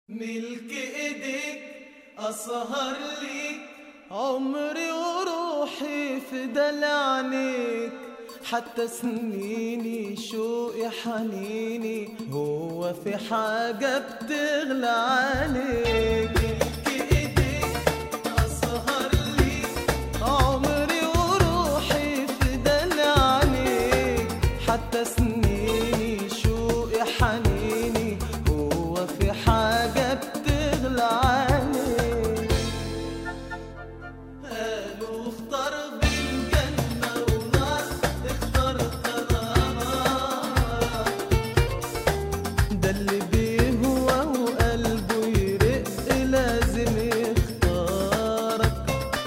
ملك ايديك اسهر ليك عمري وروحي في دلعنيك حتى سنيني شوقي حنيني هو في حاجة بتغلى عليك ملك ايديك اسهر ليك عمري وروحي في دلعنيك حتى سنيني شوقي حنيني هو في حاجة بتغلى عليك قالوا اختار بين جنة ونار اخترت انا ده اللي بيهوى وقلبه يرق لازم يختارك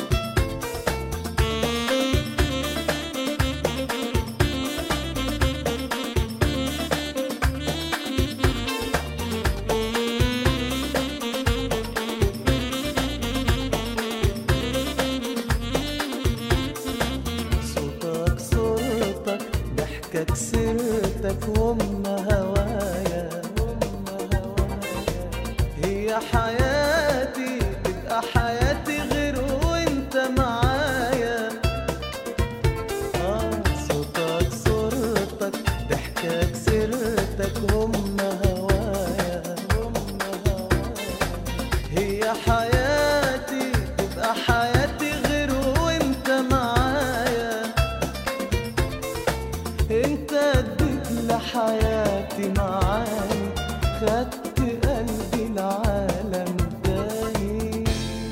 صوتك صوتك ضحكك سيرتك وام هوايا وام هوايا هي حياتي تبقى حياتي غير وانت معايا آه صوتك صورتك ضحكك سيرتك وام هوايا وام هوايا هي حياتي تبقى حياتي غير وانت معايا انت اديت لحياتي معاني خدت قلبي العالم تاني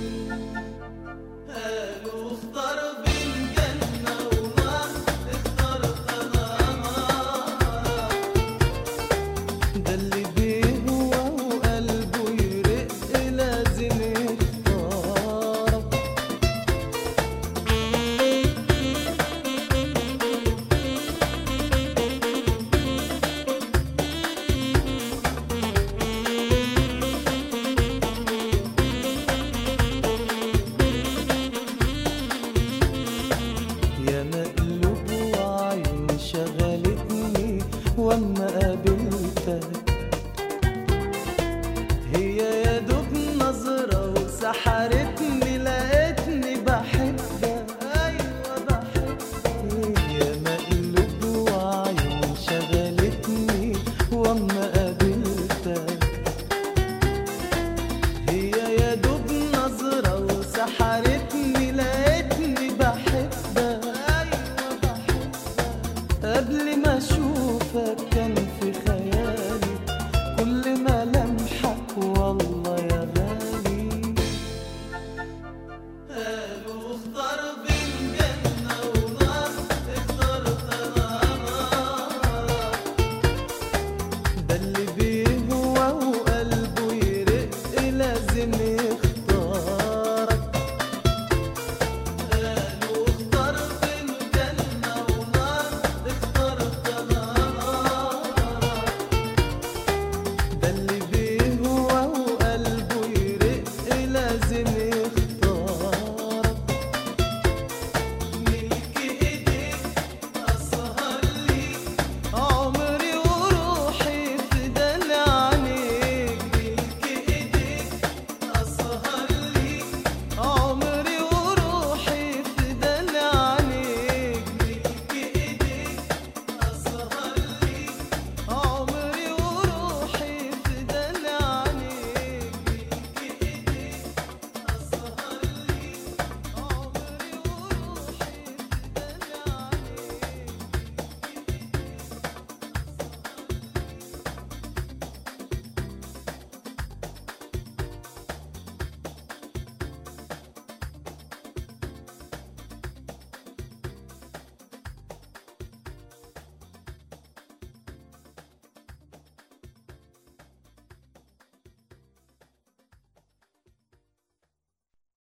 قالوا اختار بين جنة ونار اخترت انا نار ده اللي بيهوى وقلبه يرق لازم يختارك يا مقلوب وعين شغلتني واما قابلتك هي يا دوب نظرة وسحرتني لقيتني بحبك أيوة بحبك يا مقلوب وعين شغلتني واما قابلتك هي